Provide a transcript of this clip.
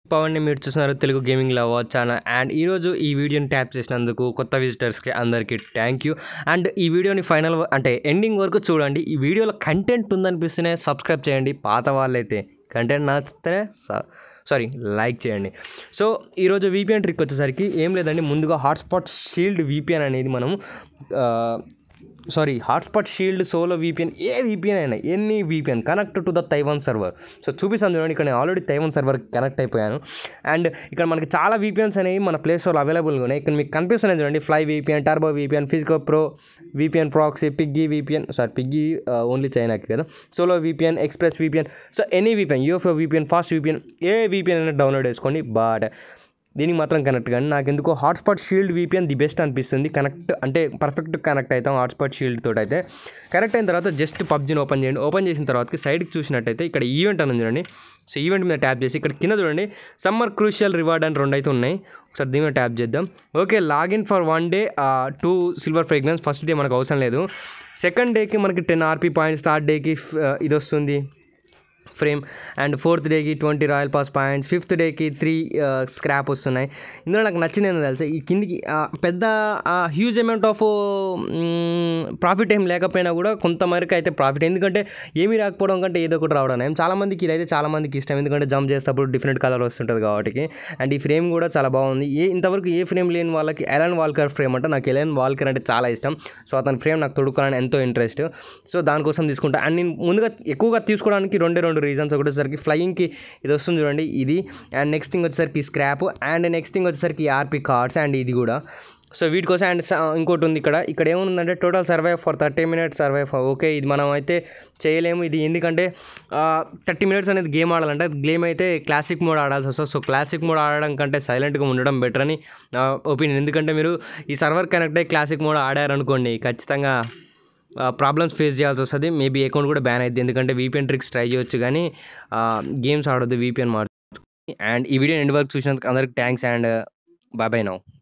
పవన్ని మీరు చూస్తున్నారు Telugu gaming love channel and ఈరోజు ఈ వీడియోని ట్యాప్ చేసినందుకు కొత్త విజిటర్స్కి అందరికీ థ్యాంక్ యూ అండ్ ఈ వీడియోని ఫైనల్ అంటే ఎండింగ్ వరకు చూడండి ఈ వీడియోలో కంటెంట్ ఉందనిపిస్తేనే సబ్స్క్రైబ్ చేయండి పాత వాళ్ళైతే కంటెంట్ నచ్చితేనే సారీ లైక్ చేయండి సో ఈరోజు వీపీఎన్ ట్రిక్ వచ్చేసరికి ఏం లేదండి ముందుగా హాట్స్పాట్ షీల్డ్ వీపీఎన్ అనేది మనం sorry hotspot shield solo VPN ఏ వీపీఎన్ అయినా any VPN connect to the Taiwan server so చూపిస్తాను చూడండి ఇక్కడ నేను ఆల్రెడీ తైవాన్ సర్వర్ కనెక్ట్ అయిపోయాను అండ్ ఇక్కడ మనకి చాలా వీపీఎన్స్ అనేవి మన ప్లే స్టోర్లో అవైలబుల్గా ఉన్నాయి ఇక్కడ మీకు కనిపిస్తున్నాయి చూడండి ఫ్లై వీపీఎన్ టర్బో వీపీఎన్ ఫిజికో pro VPN proxy piggy VPN sorry piggy only చైనాకి కదా solo VPN express VPN so any VPN UFO VPN fast VPN ఏ వీపీఎన్ అయినా డౌన్లోడ్ చేసుకోండి బట్ దీనికి మాత్రం కనెక్ట్ కానీ నాకు ఎందుకో hotspot shield VPN the best అనిపిస్తుంది కనెక్ట్ అంటే పర్ఫెక్ట్ కనెక్ట్ అవుతాం హాట్స్పాట్ షీల్డ్ తోటి అయితే కనెక్ట్ అయిన తర్వాత జస్ట్ పబ్జీని ఓపెన్ చేయండి ఓపెన్ చేసిన తర్వాతకి సైడ్కి చూసినట్టయితే ఇక్కడ ఈవెంట్ అని ఉంది చూడండి సో ఈవెంట్ మీద ట్యాప్ చేసి ఇక్కడ కింద చూడండి సమ్మర్ క్రూషియల్ రివార్డ్ అని రెండు అయితే ఉన్నాయి ఒకసారి దీని మీద ట్యాప్ చేద్దాం okay login for one day two silver fragrance first day మనకు అవసరం లేదు సెకండ్ డేకి మనకి టెన్ ఆర్పీ పాయింట్స్ థర్డ్ డేకి ఇది వస్తుంది ఫ్రేమ్ అండ్ ఫోర్త్ డేకి twenty royal pass points fifth డేకి త్రీ స్క్రాప్ వస్తున్నాయి ఇందులో నాకు నచ్చింది ఏంటో తెలుసా ఈ కిందికి పెద్ద హ్యూజ్ అమౌంట్ ఆఫ్ ప్రాఫిట్ ఏం లేకపోయినా కూడా కొంతమేరకు అయితే ప్రాఫిట్ ఎందుకంటే ఏమీ రాకపోవడం కంటే ఏదో ఒకటి రావడం ఏం చాలామందికి ఇదైతే చాలామందికి ఇష్టం ఎందుకంటే జంప్ చేసేటప్పుడు డిఫరెంట్ కలర్ వస్తుంటుంది కాబట్టి అండ్ ఈ ఫ్రేమ్ కూడా చాలా బాగుంది ఏ ఇంతవరకు ఏ ఫ్రేమ్ లేని వాళ్ళకి ఎలన్ వాల్కర్ ఫ్రేమ్ అంటే నాకు ఎలన్ వాల్కర్ అంటే చాలా ఇష్టం సో అతని ఫ్రేమ్ నాకు తొడుక్కోవాలని ఎంతో ఇంట్రెస్ట్ సో దానికోసం తీసుకుంటా అండ్ నేను ముందుగా ఎక్కువగా తీసుకోవడానికి రెండే రెండు రీజన్స్ ఒకటేసరికి ఫ్లయింగ్కి ఇది వస్తుంది చూడండి ఇది అండ్ నెక్స్ట్ థింగ్ వచ్చేసరికి స్క్రాప్ అండ్ నెక్స్ట్ థింగ్ వచ్చేసరికి ఆర్పీ కార్డ్స్ అండ్ ఇది కూడా సో వీటి కోసం అండ్ ఇంకోటి ఉంది ఇక్కడ ఇక్కడ ఏముందంటే total survive for thirty minutes survive okay ఇది మనం అయితే చేయలేము ఇది ఎందుకంటే థర్టీ మినిట్స్ అనేది గేమ్ ఆడాలంటే గేమ్ అయితే క్లాసిక్ మోడ్ ఆడాల్సి వస్తుంది సో క్లాసిక్ మోడ్ ఆడడం కంటే సైలెంట్గా ఉండడం బెటర్ అని నా ఒపీనియన్ ఎందుకంటే మీరు ఈ సర్వర్ కనెక్ట్ అయ్యి క్లాసిక్ మోడ్ ఆడారనుకోండి ఖచ్చితంగా ప్రాబ్లమ్స్ ఫేస్ చేయాల్సి వస్తుంది మేబీ అకౌంట్ కూడా బ్యాన్ అయింది ఎందుకంటే వీపీఎన్ ట్రిక్స్ ట్రై చేయొచ్చు కానీ గేమ్స్ ఆడొద్దు వీపీఎన్ మార్చు అండ్ ఈ వీడియో ఎండ్ వరకు చూసినందుకు అందరికి thanks and bye bye now